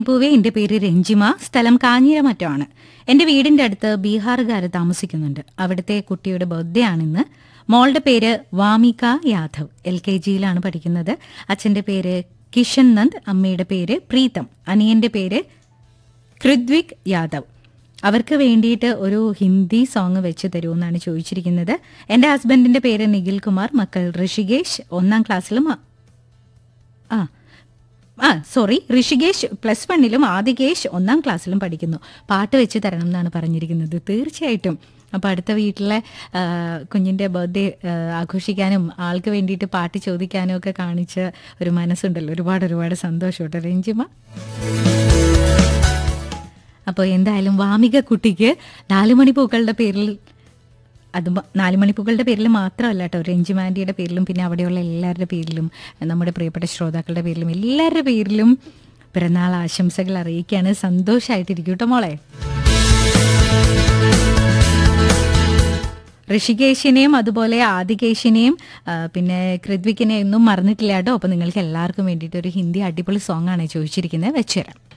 പൂവേ എൻ്റെ പേര് രഞ്ജിമ സ്ഥലം കാഞ്ഞിരമറ്റമാണ് എൻ്റെ വീടിൻ്റെ അടുത്ത് ബീഹാറുകാർ താമസിക്കുന്നുണ്ട് അവിടുത്തെ കുട്ടിയുടെ ബർത്ത്ഡേ ആണിന്ന് മോളുടെ പേര് വാമിക യാദവ് എൽ കെ ജിയിലാണ് പഠിക്കുന്നത് അച്ഛൻ്റെ പേര് കിഷൻ നന്ദ് അമ്മയുടെ പേര് പ്രീതം അനിയൻ്റെ പേര് കൃദ്വിക് യാദവ് അവർക്ക് വേണ്ടിയിട്ട് ഒരു ഹിന്ദി സോങ് വെച്ച് തരുമെന്നാണ് ചോദിച്ചിരിക്കുന്നത് എൻ്റെ ഹസ്ബൻഡിൻ്റെ പേര് നിഖിൽ കുമാർ മക്കൾ ഋഷികേഷ് ഒന്നാം ക്ലാസ്സിലും ആ- ആ ആ സോറി ഋഷികേഷ് പ്ലസ് വണ്ണിലും ആദികേഷ് ഒന്നാം ക്ലാസ്സിലും പഠിക്കുന്നു പാട്ട് വെച്ച് തരണം എന്നാണ് പറഞ്ഞിരിക്കുന്നത് തീർച്ചയായിട്ടും അപ്പോൾ അടുത്ത വീട്ടിലെ ആ, കുഞ്ഞിൻ്റെ ബർത്ത്ഡേ ആഘോഷിക്കാനും ആൾക്ക് വേണ്ടിയിട്ട് പാട്ട് ചോദിക്കാനും ഒക്കെ കാണിച്ച ഒരു മനസ്സുണ്ടല്ലോ ഒരുപാട് ഒരുപാട് സന്തോഷം കേട്ടോ രഞ്ജിമ അപ്പോൾ എന്തായാലും വാമിക കുട്ടിക്ക് നാലുമണി പൂക്കളുടെ പേരിൽ അത് മ- നാലുമണി പൂക്കളുടെ പേരിൽ മാത്രമല്ല കേട്ടോ രഞ്ജിമാൻറ്റിയുടെ പേരിലും പിന്നെ അവിടെയുള്ള എല്ലാവരുടെ പേരിലും നമ്മുടെ പ്രിയപ്പെട്ട ശ്രോതാക്കളുടെ പേരിലും എല്ലാവരുടെ പേരിലും പിറന്നാൾ ആശംസകൾ അറിയിക്കുകയാണ് സന്തോഷമായിട്ടിരിക്കും കേട്ടോ മോളെ ഋഷികേശിനെയും അതുപോലെ ആദികേശിനെയും ആ, പിന്നെ കൃത്വിക്കിനെയും ഒന്നും മറന്നിട്ടില്ല കേട്ടോ അപ്പോൾ നിങ്ങൾക്ക് എല്ലാവർക്കും വേണ്ടിയിട്ട് ഒരു ഹിന്ദി അടിപൊളി സോങ് ആണ് ചോദിച്ചിരിക്കുന്നത് വെച്ചുതരാം